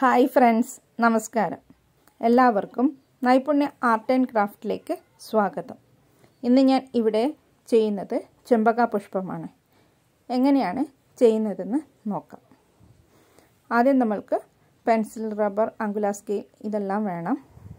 hi friends നമസ്കാരം എല്ലാവർക്കും നൈപുണ്യ ആർട്ട് ആൻഡ് ക്രാഫ്റ്റിലേക്ക് സ്വാഗതം ഇന്ന് ഞാൻ ഇവിടെ ചെയ്യുന്നത് ചെമ്പക പുഷ്പമാണ് എങ്ങനെയാണ് ചെയ്യുന്നതെന്ന് നോക്കാം ആദ്യം നമ്മൾക്ക് പെൻസിൽ റബ്ബർ അങ്കുല സ്കെയിൽ ഇതെല്ലാം വേണം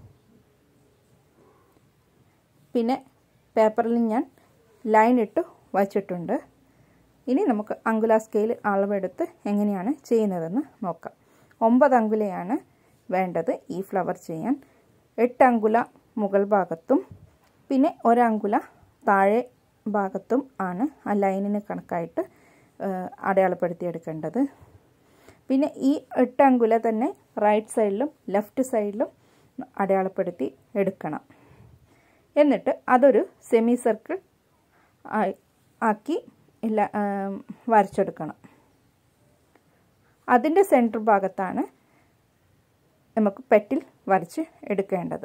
പിന്നെ പേപ്പറിൽ ഞാൻ ലൈൻ ഇട്ട് വച്ചിട്ടുണ്ട് ഇനി നമുക്ക് അങ്കുല സ്കെയിൽ അളവെടുത്ത് എങ്ങനെയാണ് ചെയ്യുന്നതെന്ന് നോക്കാം ഒമ്പത് അങ്കുലയാണ് വേണ്ടത് ഈ ഫ്ലവർ ചെയ്യാൻ എട്ട് അങ്കുല മുകൾ ഭാഗത്തും പിന്നെ ഒരങ്കുല താഴെ ഭാഗത്തും ആണ് ആ ലൈനിന് കണക്കായിട്ട് അടയാളപ്പെടുത്തിയെടുക്കേണ്ടത് പിന്നെ ഈ എട്ട് അങ്കുല തന്നെ റൈറ്റ് സൈഡിലും ലെഫ്റ്റ് സൈഡിലും അടയാളപ്പെടുത്തി എടുക്കണം എന്നിട്ട് അതൊരു സെമി സർക്കിൾ ആക്കി ഇല്ല വരച്ചെടുക്കണം അതിൻ്റെ സെൻറ്റർ ഭാഗത്താണ് നമുക്ക് പെറ്റിൽ വരച്ച് എടുക്കേണ്ടത്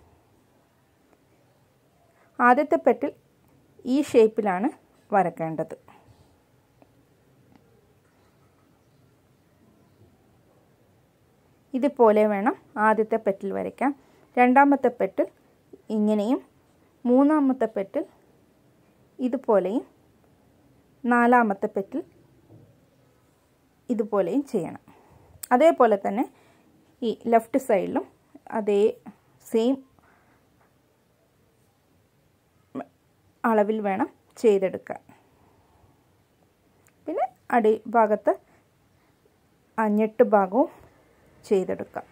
ആദ്യത്തെ പെറ്റിൽ ഈ ഷേപ്പിലാണ് വരക്കേണ്ടത് ഇതുപോലെ വേണം ആദ്യത്തെ പെറ്റിൽ വരയ്ക്കാൻ രണ്ടാമത്തെ പെറ്റിൽ ഇങ്ങനെയും മൂന്നാമത്തെ പെറ്റിൽ ഇതുപോലെയും നാലാമത്തെ പെറ്റിൽ ഇതുപോലെയും ചെയ്യണം അതേപോലെ തന്നെ ഈ ലെഫ്റ്റ് സൈഡിലും അതേ സെയിം അളവിൽ വേണം ചെയ്തെടുക്കാൻ പിന്നെ അടി ഭാഗത്ത് അഞ്ഞെട്ട് ഭാഗവും ചെയ്തെടുക്കാം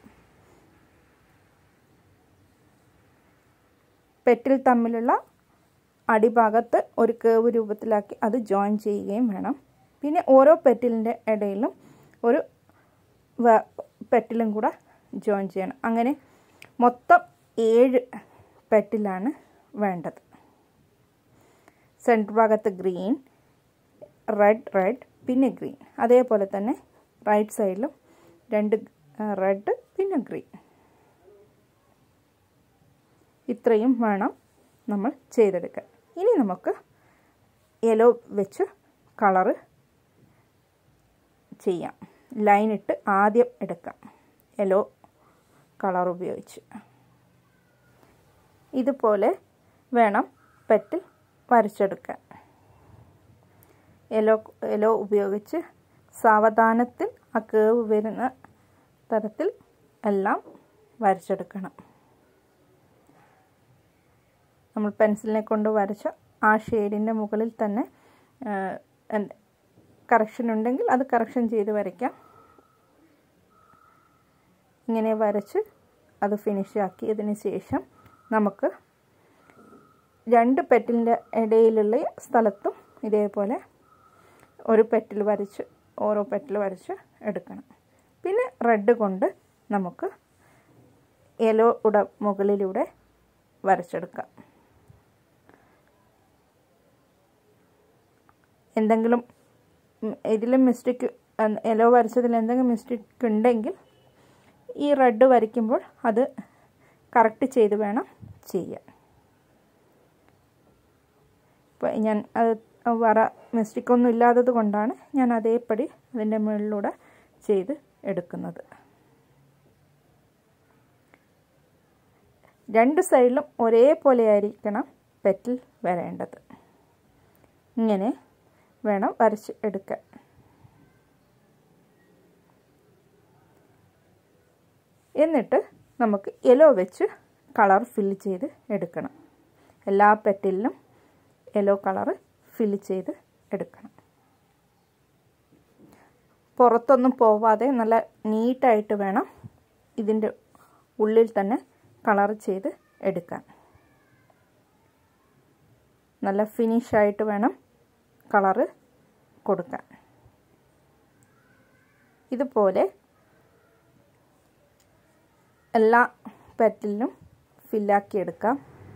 പെറ്റിൽ തമ്മിലുള്ള അടിഭാഗത്ത് ഒരു കേവ് രൂപത്തിലാക്കി അത് ജോയിൻ ചെയ്യുകയും വേണം പിന്നെ ഓരോ പെറ്റിലിൻ്റെ ഇടയിലും ഒരു പെറ്റിലും കൂടെ ജോയിൻ ചെയ്യണം അങ്ങനെ മൊത്തം ഏഴ് പെറ്റിലാണ് വേണ്ടത് സെൻറ്റർ ഭാഗത്ത് ഗ്രീൻ റെഡ് റെഡ് പിന്നെ ഗ്രീൻ അതേപോലെ തന്നെ റൈറ്റ് സൈഡിലും രണ്ട് റെഡ് പിന്നെ ഗ്രീൻ ഇത്രയും വേണം നമ്മൾ ചെയ്തെടുക്കാൻ ഇനി നമുക്ക് യെല്ലോ വെച്ച് കളറ് ചെയ്യാം ലൈൻ ഇട്ട് ആദ്യം എടുക്കാം യെല്ലോ കളർ ഉപയോഗിച്ച് ഇതുപോലെ വേണം പെറ്റിൽ വരച്ചെടുക്കാൻ യെല്ലോ യെല്ലോ ഉപയോഗിച്ച് സാവധാനത്തിൽ ആ കേവ് വരുന്ന തരത്തിൽ എല്ലാം വരച്ചെടുക്കണം നമ്മൾ പെൻസിലിനെ കൊണ്ട് വരച്ച ആ ഷെയ്ഡിൻ്റെ മുകളിൽ തന്നെ കറക്ഷൻ ഉണ്ടെങ്കിൽ അത് കറക്ഷൻ ചെയ്ത് വരയ്ക്കാം ഇങ്ങനെ വരച്ച് അത് ഫിനിഷ് ആക്കിയതിന് ശേഷം നമുക്ക് രണ്ട് പെറ്റിലിൻ്റെ ഇടയിലുള്ള സ്ഥലത്തും ഇതേപോലെ ഒരു പെറ്റിൽ വരച്ച് ഓരോ പെറ്റിൽ വരച്ച് എടുക്കണം പിന്നെ റെഡ് കൊണ്ട് നമുക്ക് യെല്ലോ ഉട മുകളിലൂടെ വരച്ചെടുക്കാം എന്തെങ്കിലും ഇതിൽ മിസ്റ്റേക്ക് യെല്ലോ വരച്ചതിൽ എന്തെങ്കിലും മിസ്റ്റേക്ക് ഉണ്ടെങ്കിൽ ഈ റെഡ് വരയ്ക്കുമ്പോൾ അത് കറക്റ്റ് ചെയ്ത് വേണം ചെയ്യാൻ ഇപ്പോൾ ഞാൻ അത് വറ മിസ്റ്റേക്കൊന്നും ഇല്ലാത്തത് കൊണ്ടാണ് ഞാൻ അതേപടി അതിൻ്റെ മുകളിലൂടെ ചെയ്ത് എടുക്കുന്നത് രണ്ട് സൈഡിലും ഒരേപോലെ ആയിരിക്കണം പെറ്റിൽ വരേണ്ടത് ഇങ്ങനെ വേണം വരച്ച് എടുക്കാൻ എന്നിട്ട് നമുക്ക് യെല്ലോ വെച്ച് കളർ ഫില്ല് ചെയ്ത് എടുക്കണം എല്ലാ പെറ്റിലും യെല്ലോ കളർ ഫില്ല് ചെയ്ത് എടുക്കണം പുറത്തൊന്നും പോവാതെ നല്ല നീറ്റായിട്ട് വേണം ഇതിൻ്റെ ഉള്ളിൽ തന്നെ കളർ ചെയ്ത് എടുക്കാൻ നല്ല ഫിനിഷായിട്ട് വേണം കളറ് കൊടുക്കാൻ ഇതുപോലെ എല്ലാ പെറ്റിലും ഫില്ലാക്കി എടുക്കാം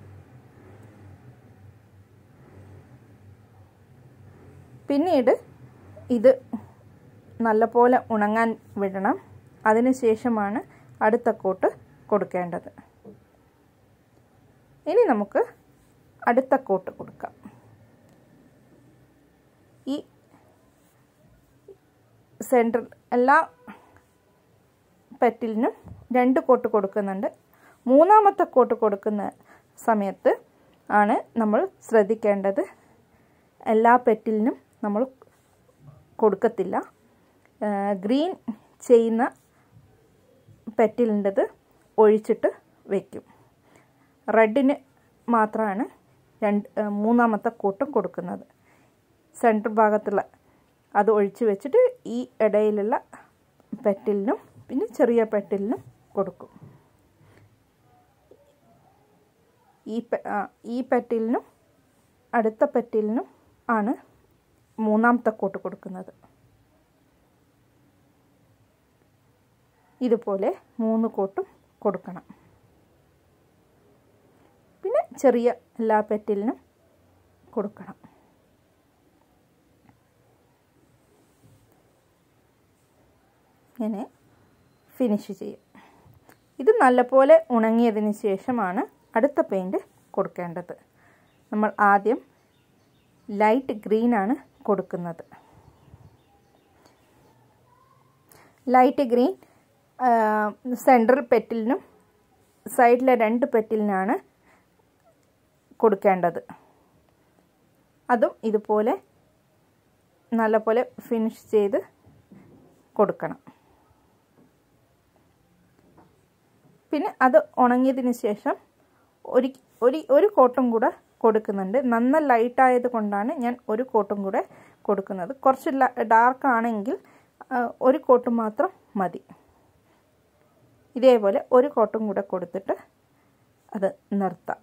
പിന്നീട് ഇത് നല്ലപോലെ ഉണങ്ങാൻ വിടണം അതിനുശേഷമാണ് അടുത്ത കോട്ട് കൊടുക്കേണ്ടത് ഇനി നമുക്ക് അടുത്ത കോട്ട് കൊടുക്കാം ഈ സെൻറ്റർ എല്ലാ പെറ്റിലിനും രണ്ട് കോട്ട് കൊടുക്കുന്നുണ്ട് മൂന്നാമത്തെ കോട്ട് കൊടുക്കുന്ന സമയത്ത് ആണ് നമ്മൾ ശ്രദ്ധിക്കേണ്ടത് എല്ലാ പെറ്റിലിനും നമ്മൾ കൊടുക്കത്തില്ല ഗ്രീൻ ചെയ്യുന്ന പെറ്റിലിൻ്റെത് ഒഴിച്ചിട്ട് വയ്ക്കും റെഡിന് മാത്രമാണ് രണ്ട് മൂന്നാമത്തെ കൂട്ടം കൊടുക്കുന്നത് സെൻറ്റർ ഭാഗത്തുള്ള അത് ഒഴിച്ച് വെച്ചിട്ട് ഈ ഇടയിലുള്ള പെറ്റിലിനും പിന്നെ ചെറിയ പെറ്റിലിനും കൊടുക്കും ഈ ഈ പെറ്റിലിനും അടുത്ത പെറ്റിലിനും ആണ് മൂന്നാമത്തെ കോട്ട് കൊടുക്കുന്നത് ഇതുപോലെ മൂന്ന് കോട്ടും കൊടുക്കണം പിന്നെ ചെറിയ എല്ലാ പെറ്റിലിനും കൊടുക്കണം ഇങ്ങനെ ഫിനിഷ് ചെയ്യും ഇത് നല്ലപോലെ ഉണങ്ങിയതിന് ശേഷമാണ് അടുത്ത പെയിൻറ് കൊടുക്കേണ്ടത് നമ്മൾ ആദ്യം ലൈറ്റ് ഗ്രീനാണ് കൊടുക്കുന്നത് ലൈറ്റ് ഗ്രീൻ സെൻട്രൽ പെറ്റിലിനും സൈഡിലെ രണ്ട് പെറ്റിലിനാണ് കൊടുക്കേണ്ടത് അതും ഇതുപോലെ നല്ലപോലെ ഫിനിഷ് ചെയ്ത് കൊടുക്കണം പിന്നെ അത് ഉണങ്ങിയതിന് ശേഷം ഒരു ഒരു ഒരു കോട്ടും കൂടെ കൊടുക്കുന്നുണ്ട് നന്ന ലൈറ്റ് ആയത് കൊണ്ടാണ് ഞാൻ ഒരു കോട്ടും കൂടെ കൊടുക്കുന്നത് കുറച്ച് ഡാർക്ക് ആണെങ്കിൽ ഒരു കോട്ട് മാത്രം മതി ഇതേപോലെ ഒരു കോട്ടും കൂടെ കൊടുത്തിട്ട് അത് നിർത്താം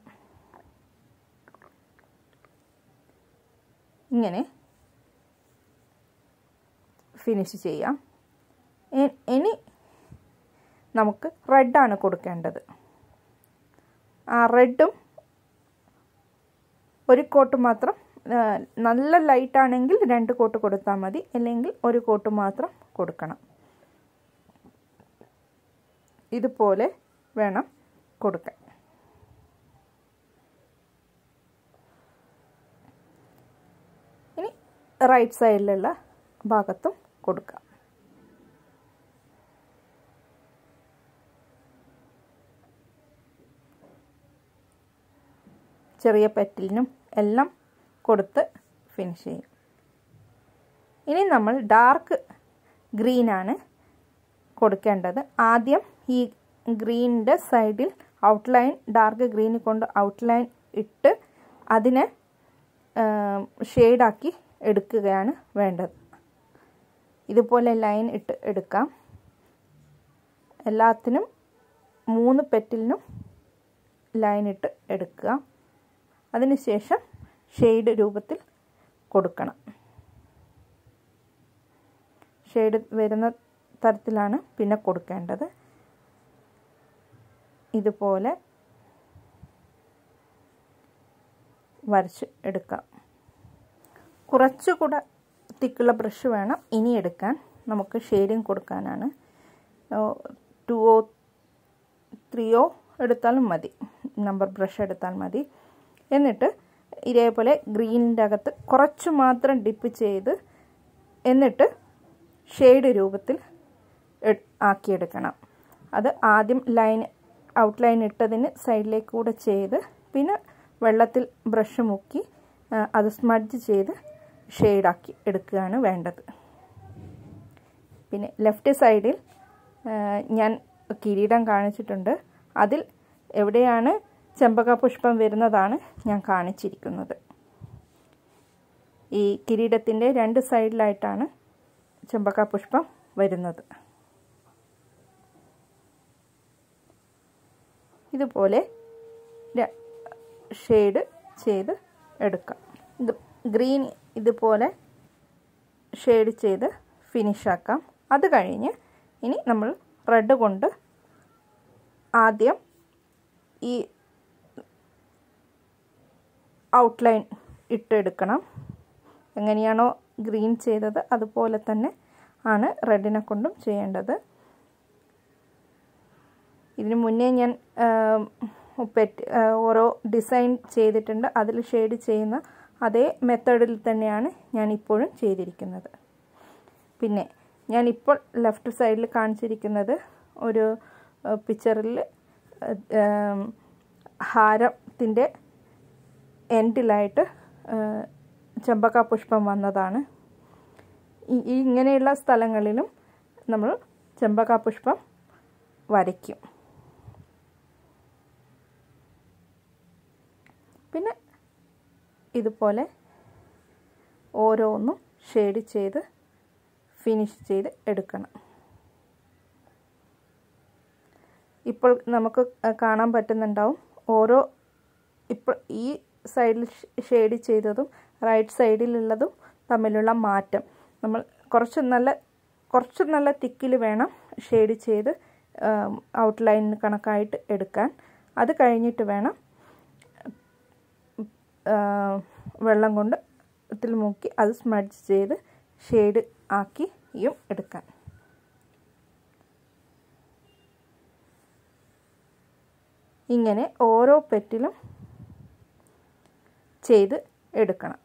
ഇങ്ങനെ ഫിനിഷ് ചെയ്യാം ഇനി നമുക്ക് റെഡാണ് കൊടുക്കേണ്ടത് ആ റെഡും ഒരു കോട്ട് മാത്രം നല്ല ലൈറ്റ് ആണെങ്കിൽ രണ്ട് കോട്ട് കൊടുത്താൽ മതി അല്ലെങ്കിൽ ഒരു കോട്ട് മാത്രം കൊടുക്കണം ഇതുപോലെ വേണം കൊടുക്കാൻ ഇനി റൈറ്റ് സൈഡിലുള്ള ഭാഗത്തും കൊടുക്കാം ചെറിയ പെറ്റിലിനും എല്ലാം കൊടുത്ത് ഫിനിഷ് ചെയ്യും ഇനി നമ്മൾ ഡാർക്ക് ഗ്രീനാണ് കൊടുക്കേണ്ടത് ആദ്യം ഈ ഗ്രീനിൻ്റെ സൈഡിൽ ഔട്ട്ലൈൻ ഡാർക്ക് ഗ്രീൻ കൊണ്ട് ഔട്ട്ലൈൻ ഇട്ട് അതിനെ ഷെയ്ഡാക്കി എടുക്കുകയാണ് വേണ്ടത് ഇതുപോലെ ലൈൻ ഇട്ട് എടുക്കാം എല്ലാത്തിനും മൂന്ന് പെറ്റിലിനും ലൈൻ ഇട്ട് എടുക്കുക അതിനുശേഷം ഷെയ്ഡ് രൂപത്തിൽ കൊടുക്കണം ഷെയ്ഡ് വരുന്ന തരത്തിലാണ് പിന്നെ കൊടുക്കേണ്ടത് ഇതുപോലെ വരച്ച് എടുക്കാം കുറച്ചുകൂടെ തിക്കുള്ള ബ്രഷ് വേണം ഇനി എടുക്കാൻ നമുക്ക് ഷെയ്ഡിങ് കൊടുക്കാനാണ് ടുവോ ത്രീയോ എടുത്താലും മതി നമ്പർ ബ്രഷ് എടുത്താൽ മതി എന്നിട്ട് ഇതേപോലെ ഗ്രീനിൻ്റെ അകത്ത് കുറച്ച് മാത്രം ഡിപ്പ് ചെയ്ത് എന്നിട്ട് ഷെയ്ഡ് രൂപത്തിൽ ആക്കിയെടുക്കണം അത് ആദ്യം ലൈൻ ഔട്ട്ലൈൻ ഇട്ടതിന് സൈഡിലേക്ക് കൂടെ ചെയ്ത് പിന്നെ വെള്ളത്തിൽ ബ്രഷ് മുക്കി അത് സ്മഡ്ജ് ചെയ്ത് ഷെയ്ഡാക്കി എടുക്കുകയാണ് വേണ്ടത് പിന്നെ ലെഫ്റ്റ് സൈഡിൽ ഞാൻ കിരീടം കാണിച്ചിട്ടുണ്ട് അതിൽ എവിടെയാണ് ചെമ്പക പുഷ്പം വരുന്നതാണ് ഞാൻ കാണിച്ചിരിക്കുന്നത് ഈ കിരീടത്തിൻ്റെ രണ്ട് സൈഡിലായിട്ടാണ് ചെമ്പക പുഷ്പം വരുന്നത് ഇതുപോലെ ഷെയ്ഡ് ചെയ്ത് എടുക്കാം ഇത് ഗ്രീൻ ഇതുപോലെ ഷെയ്ഡ് ചെയ്ത് ഫിനിഷാക്കാം അത് കഴിഞ്ഞ് ഇനി നമ്മൾ റെഡ് കൊണ്ട് ആദ്യം ഈ ഔട്ട്ലൈൻ ഇട്ടെടുക്കണം എങ്ങനെയാണോ ഗ്രീൻ ചെയ്തത് അതുപോലെ തന്നെ ആണ് റെഡിനെ കൊണ്ടും ചെയ്യേണ്ടത് ഇതിന് മുന്നേ ഞാൻ പെറ്റ് ഓരോ ഡിസൈൻ ചെയ്തിട്ടുണ്ട് അതിൽ ഷെയ്ഡ് ചെയ്യുന്ന അതേ മെത്തേഡിൽ തന്നെയാണ് ഞാൻ ഇപ്പോഴും ചെയ്തിരിക്കുന്നത് പിന്നെ ഞാൻ ഇപ്പോൾ ലെഫ്റ്റ് സൈഡിൽ കാണിച്ചിരിക്കുന്നത് ഒരു പിക്ചറിൽ ഹാരത്തിൻ്റെ എൻഡിലായിട്ട് ചെമ്പക്ക പുഷ്പം വന്നതാണ് ഈ ഇങ്ങനെയുള്ള സ്ഥലങ്ങളിലും നമ്മൾ ചെമ്പക്ക പുഷ്പം വരയ്ക്കും പിന്നെ ഇതുപോലെ ഓരോന്നും ഷെയ്ഡ് ചെയ്ത് ഫിനിഷ് ചെയ്ത് എടുക്കണം ഇപ്പോൾ നമുക്ക് കാണാൻ പറ്റുന്നുണ്ടാവും ഓരോ ഇപ്പോൾ ഈ സൈഡിൽ ഷെയ്ഡ് ചെയ്തതും റൈറ്റ് സൈഡിലുള്ളതും തമ്മിലുള്ള മാറ്റം നമ്മൾ കുറച്ച് നല്ല കുറച്ച് നല്ല തിക്കിൽ വേണം ഷെയ്ഡ് ചെയ്ത് ഔട്ട്ലൈൻ കണക്കായിട്ട് എടുക്കാൻ അത് കഴിഞ്ഞിട്ട് വേണം വെള്ളം കൊണ്ട് ത്തിൽ മുക്കി അത് സ്മഡ്ജ് ചെയ്ത് ഷെയ്ഡ് ആക്കിയും എടുക്കാൻ ഇങ്ങനെ ഓരോ പെറ്റിലും ചെയ്ത് എടുക്കണം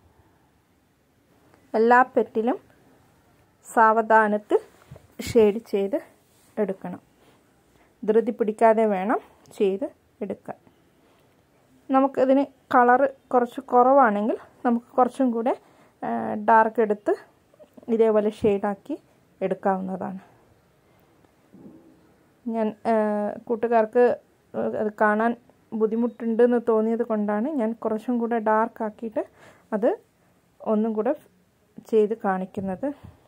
എല്ലാ പെറ്റിലും സാവധാനത്തിൽ ഷെയ്ഡ് ചെയ്ത് എടുക്കണം ധൃതി പിടിക്കാതെ വേണം ചെയ്ത് എടുക്കാൻ നമുക്കിതിന് കളറ് കുറച്ച് കുറവാണെങ്കിൽ നമുക്ക് കുറച്ചും കൂടെ ഡാർക്ക് എടുത്ത് ഇതേപോലെ ഷെയ്ഡാക്കി എടുക്കാവുന്നതാണ് ഞാൻ കൂട്ടുകാർക്ക് അത് കാണാൻ ബുദ്ധിമുട്ടുണ്ടെന്ന് തോന്നിയത് കൊണ്ടാണ് ഞാൻ കുറച്ചും കൂടെ ഡാർക്ക് ആക്കിയിട്ട് അത് ഒന്നും കൂടെ ചെയ്ത് കാണിക്കുന്നത്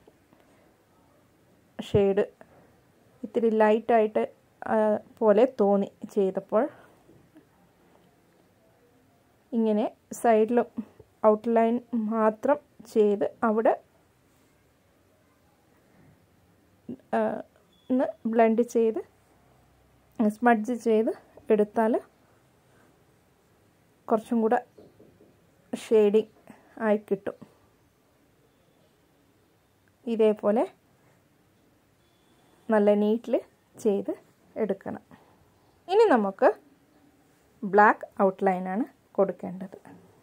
ഷെയ്ഡ് ഇത്തിരി ലൈറ്റായിട്ട് പോലെ തോന്നി ചെയ്തപ്പോൾ ഇങ്ങനെ സൈഡിൽ ഔട്ട്ലൈൻ മാത്രം ചെയ്ത് അവിടെ ഒന്ന് ബ്ലെൻഡ് ചെയ്ത് സ്മഡ്ജ് ചെയ്ത് എടുത്താൽ കുറച്ചും കൂടെ ഷെയ്ഡിങ് ആയി കിട്ടും ഇതേപോലെ നല്ല നീറ്റിൽ ചെയ്ത് എടുക്കണം ഇനി നമുക്ക് ബ്ലാക്ക് ഔട്ട്ലൈനാണ് കൊടുക്കേണ്ടത്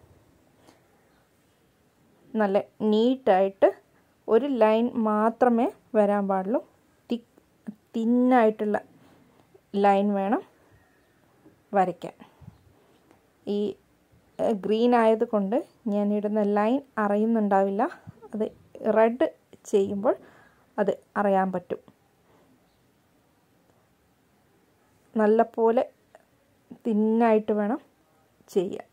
നല്ല നീറ്റായിട്ട് ഒരു ലൈൻ മാത്രമേ വരാൻ പാടുള്ളൂ തിക്ക് തിന്നായിട്ടുള്ള ലൈൻ വേണം വരയ്ക്കാൻ ഈ ഗ്രീൻ ആയതുകൊണ്ട് ഞാൻ ഇടുന്ന ലൈൻ അറിയുന്നുണ്ടാവില്ല അത് റെഡ് ചെയ്യുമ്പോൾ അത് അറിയാൻ പറ്റും നല്ലപോലെ തിന്നായിട്ട് വേണം ചെയ്യാൻ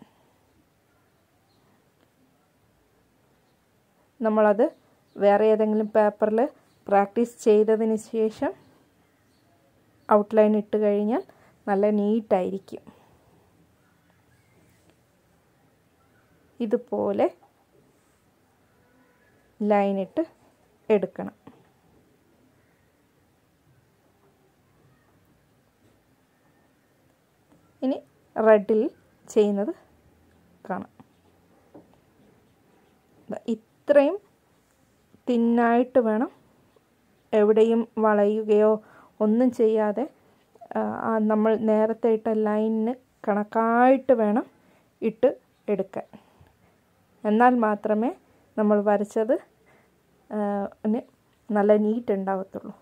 നമ്മളത് വേറെ ഏതെങ്കിലും പേപ്പറിൽ പ്രാക്ടീസ് ചെയ്തതിന് ശേഷം ഔട്ട്ലൈൻ ഇട്ട് കഴിഞ്ഞാൽ നല്ല നീറ്റായിരിക്കും ഇതുപോലെ ലൈനിട്ട് എടുക്കണം ഇനി റെഡിൽ ചെയ്യുന്നത് കാണാം ഇത്രയും തിന്നായിട്ട് വേണം എവിടെയും വളയുകയോ ഒന്നും ചെയ്യാതെ നമ്മൾ നേരത്തെ ഇട്ട ലൈനിന് കണക്കായിട്ട് വേണം ഇട്ട് എടുക്കാൻ എന്നാൽ മാത്രമേ നമ്മൾ വരച്ചത് നല്ല നീറ്റ് ഉണ്ടാവത്തുള്ളൂ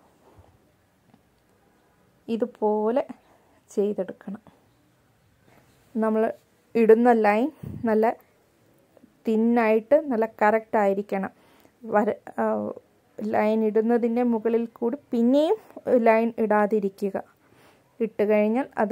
ഇതുപോലെ ചെയ്തെടുക്കണം നമ്മൾ ഇടുന്ന ലൈൻ നല്ല തിന്നായിട്ട് നല്ല കറക്റ്റ് ആയിരിക്കണം വര ലൈൻ ഇടുന്നതിൻ്റെ മുകളിൽ കൂടി പിന്നെയും ലൈൻ ഇടാതിരിക്കുക ഇട്ട് കഴിഞ്ഞാൽ അത്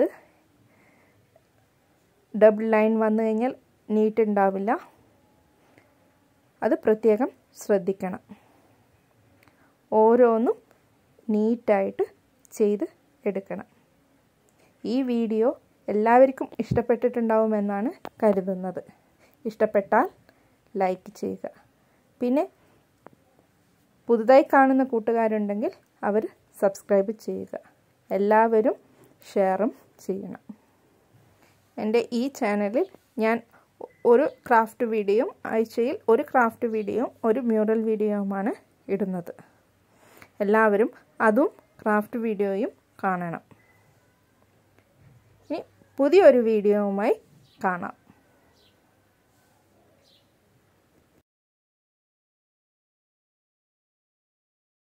ഡബിൾ ലൈൻ വന്നു കഴിഞ്ഞാൽ നീറ്റ് ഉണ്ടാവില്ല അത് പ്രത്യേകം ശ്രദ്ധിക്കണം ഓരോന്നും നീറ്റായിട്ട് ചെയ്ത് എടുക്കണം ഈ വീഡിയോ എല്ലാവർക്കും ഇഷ്ടപ്പെട്ടിട്ടുണ്ടാവുമെന്നാണ് കരുതുന്നത് ഇഷ്ടപ്പെട്ടാൽ ലൈക്ക് ചെയ്യുക പിന്നെ പുതുതായി കാണുന്ന കൂട്ടുകാരുണ്ടെങ്കിൽ അവർ സബ്സ്ക്രൈബ് ചെയ്യുക എല്ലാവരും ഷെയറും ചെയ്യണം എൻ്റെ ഈ ചാനലിൽ ഞാൻ ഒരു ക്രാഫ്റ്റ് വീഡിയോയും ആഴ്ചയിൽ ഒരു ക്രാഫ്റ്റ് വീഡിയോയും ഒരു മ്യൂറൽ വീഡിയോയുമാണ് ഇടുന്നത് എല്ലാവരും അതും ക്രാഫ്റ്റ് വീഡിയോയും കാണണം ഇനി പുതിയൊരു വീഡിയോവുമായി കാണാം